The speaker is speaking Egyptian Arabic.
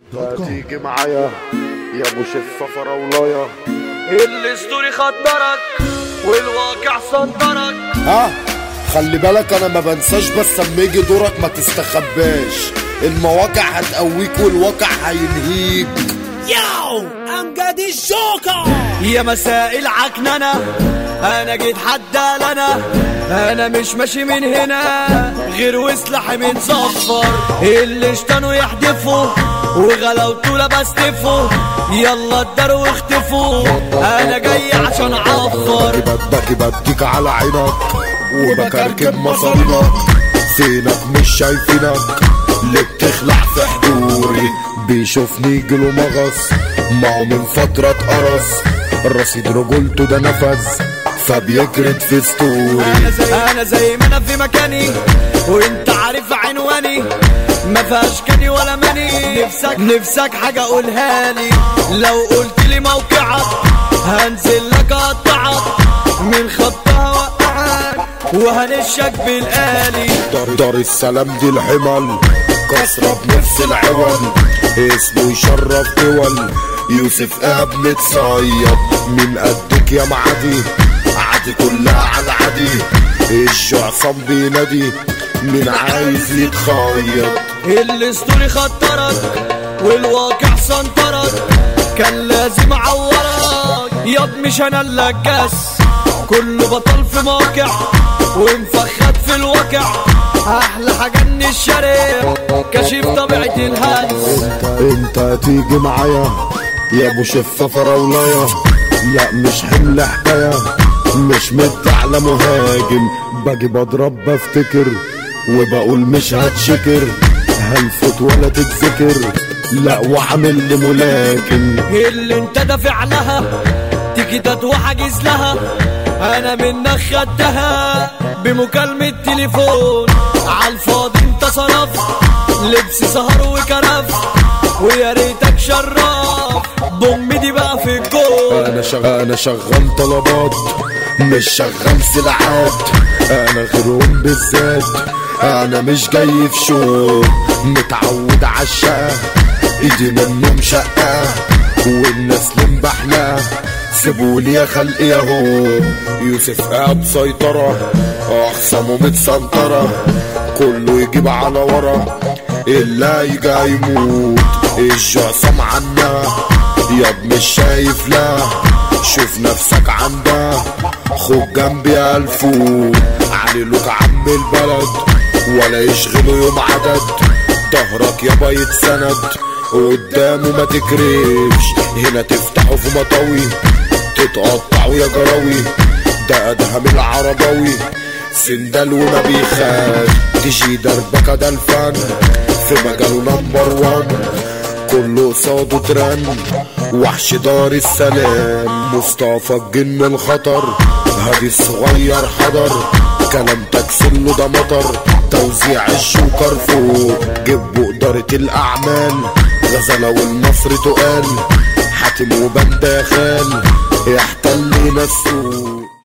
هتيجي معايا يا ابو شفه فراولايه الاسطوري خدرك والواقع صدرك ها خلي بالك انا ما بنساش بس اما يجي دورك ما تستخباش المواقع هتقويك والواقع هينهيك ياو امجد الجوكر يا مساء العكننة انا جيت حد لنا انا مش ماشي من هنا غير وسلاحي متصفر اللي اشتنوا يحدفوا وغلاوته لبستفوا يلا اداروا واختفوا انا جاي عشان اعفر بدك بديك على عينك وبكركب مصارينك فينك مش شايفينك اللي بتخلع في حضوري بيشوفني جلو مغص ما هو من فترة اتقرص الرصيد رجولته ده نفذ فبيجرد في ستوري انا زي انا زي ما انا في مكاني وانت عارف عنواني ما فيهاش كاني ولا ماني نفسك نفسك حاجه قولها لي لو قلت لي موقعك هنزل لك اقطعك من خطها وقعك وهنشك بالآلي دار, دار السلام دي الحمل كسرة بنفس العوض اسمه يشرف دول يوسف اب متصيد من قدك يا معدي عادي كلها على عادي الجو عصام بينادي مين عايز يتخيط الاسطوري خطرك والواقع سنطرك كان لازم اعورك ياض مش انا اللي الجس كله بطل في موقع ومفخد في الواقع احلى حاجه ان الشارع كشف طبيعه الهز انت هتيجي معايا يا ابو شفه فراولايه لا مش حمل حكايه مش مد على مهاجم باجي بضرب بفتكر وبقول مش هتشكر هلفت ولا تتذكر لا وعامل لي ملاكم اللي انت دافع لها تيكيتات وحاجز لها انا منك خدتها بمكالمة تليفون عالفاضي انت صرفت لبس سهر وكرف ويا ريتك شرف ضم دي بقى في الجول انا شغال انا شغال طلبات مش شغال سلعات انا غيرهم بالذات انا مش جاي في شو متعود عالشقة ايدي منهم شقة والناس لمبحنا سيبولي يا خلق ياهو يوسف قاعد سيطرة اخصامه متسنطرة كله يجيب على ورا اللي هيجي يموت الجعصام عنا ياض مش شايف لا شوف نفسك عندها خد جنبي الفوت عليلوك عم البلد ولا يشغلوا يوم عدد ظهرك يابا يتسند قدامه ما تكرفش هنا تفتحوا في مطاوي تتقطعوا يا جراوي ده ادهم العرباوي سندال وما بيخاف تجي دربكه ده الفن في مجاله نمبر وان كله قصاده ترن وحش دار السلام مصطفى الجن الخطر هادي الصغير حضر كلام تكسله ده مطر توزيع الشوكر فوق جيبوا إدارة الأعمال غزلة والنصر تقال حاتم وبندا خان يحتل السوق